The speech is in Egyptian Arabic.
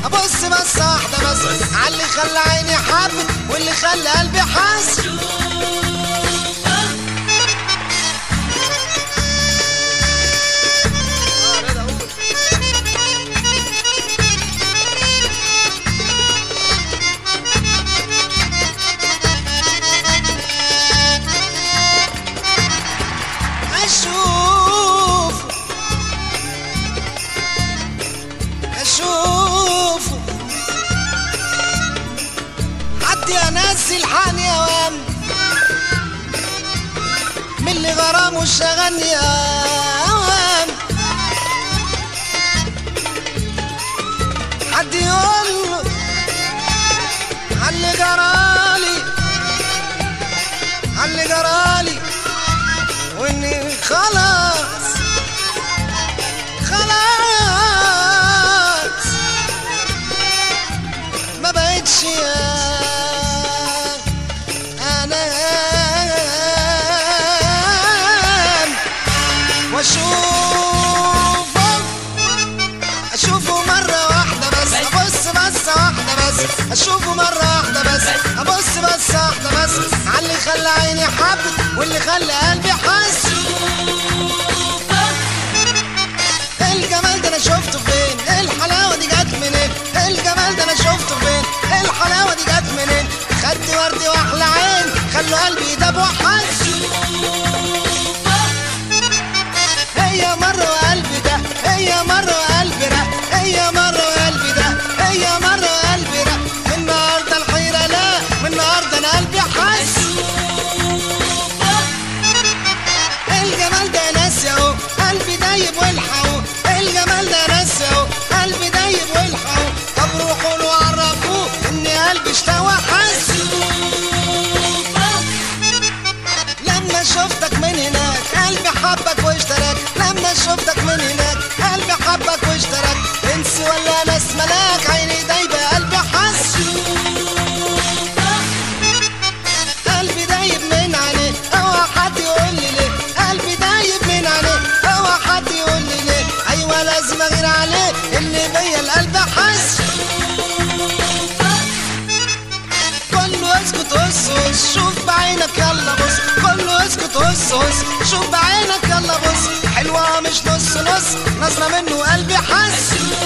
ابص بس واحده بس عاللي خلى عيني حبت واللي خلى قلبي حس اشوف اشوف حد يا ناس الحاني يا وام من اللي غرامه شغلني يا وام حد يقول له عاللي جرالي عاللي جرالي واني خلاص خلاص ما بقتش يا انا واشوفه اشوفه مرة واحدة بس ابص بس واحدة بس اشوفه مرة واحدة بس ابص بس واحدة بس عاللي خلى عيني حبت واللي خلى قلبي حس الجمال ده انا شفته فين الحلاوة دي جت منين الجمال ده انا شفته فين الحلاوة دي جت منين خدت وردي واحلى عين خلوا قلبي يدب وحس هي مرة وقلبي ده هي مرة وقلبي ده هي مرة وقلبي ده هي مرة وقلبي ده من النهاردة الحيرة لا من النهاردة انا قلبي حس الجمال ده ناس اهو قلبي دايب والحقوا الجمال ده ناس اهو قلبي دايب والحقوا طب روحوا له عرفوه ان قلبي اشتوى حس لما شفتك من هناك قلبي حبك واشترك لما شفتك من هناك قلبي حبك واشترك انس ولا ناس ملاك عيني دايبه قلبي حس قلبي دايب من عليه اوعى حد يقول لي ليه قلبي دايب من عليه اوعى حد يقول لي ليه ايوه لازم اغير عليه اللي بيا القلب حس كله اسكت هس هس شوف بعينك يلا بص كله اسكت هس هس شوف بعينك يلا بص حلوة مش نص نص نظرة منه قلبي حس